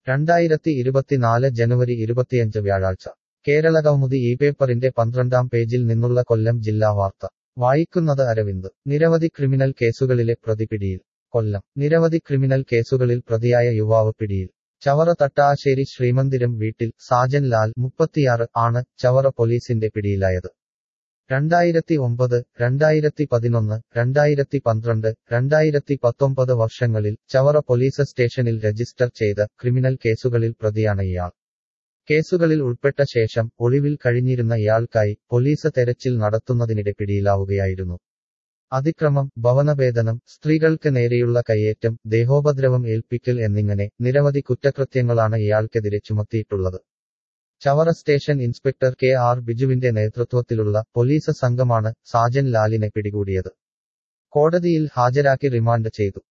രണ്ടായിരത്തി ഇരുപത്തിനാല് ജനുവരി ഇരുപത്തിയഞ്ച് വ്യാഴാഴ്ച കേരളകൗമുദി ഈ പേപ്പറിന്റെ പന്ത്രണ്ടാം പേജിൽ നിന്നുള്ള കൊല്ലം ജില്ലാ വാർത്ത വായിക്കുന്നത് അരവിന്ദ് നിരവധി ക്രിമിനൽ കേസുകളിലെ പ്രതി പിടിയിൽ കൊല്ലം നിരവധി ക്രിമിനൽ കേസുകളിൽ പ്രതിയായ യുവാവ് പിടിയിൽ ചവറ തട്ടാശ്ശേരി ശ്രീമന്ദിരം വീട്ടിൽ സാജൻ ലാൽ മുപ്പത്തിയാറ് ആണ് ചവറ പോലീസിന്റെ പിടിയിലായത് രണ്ടായിരത്തി ഒമ്പത് രണ്ടായിരത്തി പതിനൊന്ന് രണ്ടായിരത്തി പന്ത്രണ്ട് രണ്ടായിരത്തി പത്തൊമ്പത് വർഷങ്ങളിൽ ചവറ പോലീസ് സ്റ്റേഷനിൽ രജിസ്റ്റർ ചെയ്ത ക്രിമിനൽ കേസുകളിൽ പ്രതിയാണ് ഇയാൾ കേസുകളിൽ ഉൾപ്പെട്ട ശേഷം ഒളിവിൽ കഴിഞ്ഞിരുന്ന ഇയാൾക്കായി പോലീസ് തെരച്ചിൽ നടത്തുന്നതിനിടെ പിടിയിലാവുകയായിരുന്നു അതിക്രമം ഭവനഭേദനം സ്ത്രീകൾക്ക് നേരെയുള്ള കയ്യേറ്റം ദേഹോപദ്രവം ഏൽപ്പിക്കൽ എന്നിങ്ങനെ നിരവധി കുറ്റകൃത്യങ്ങളാണ് ഇയാൾക്കെതിരെ ചുമത്തിയിട്ടുള്ളത് Chavara station inspector K R ബിജുവിന്റെ നേതൃത്വത്തിലുള്ള പോലീസ് സംഘമാണ് സാജൻ ലാലിനെ പിടികൂടിയത് കോടതിയിൽ ഹാജരാക്കി റിമാൻഡ് ചെയ്തു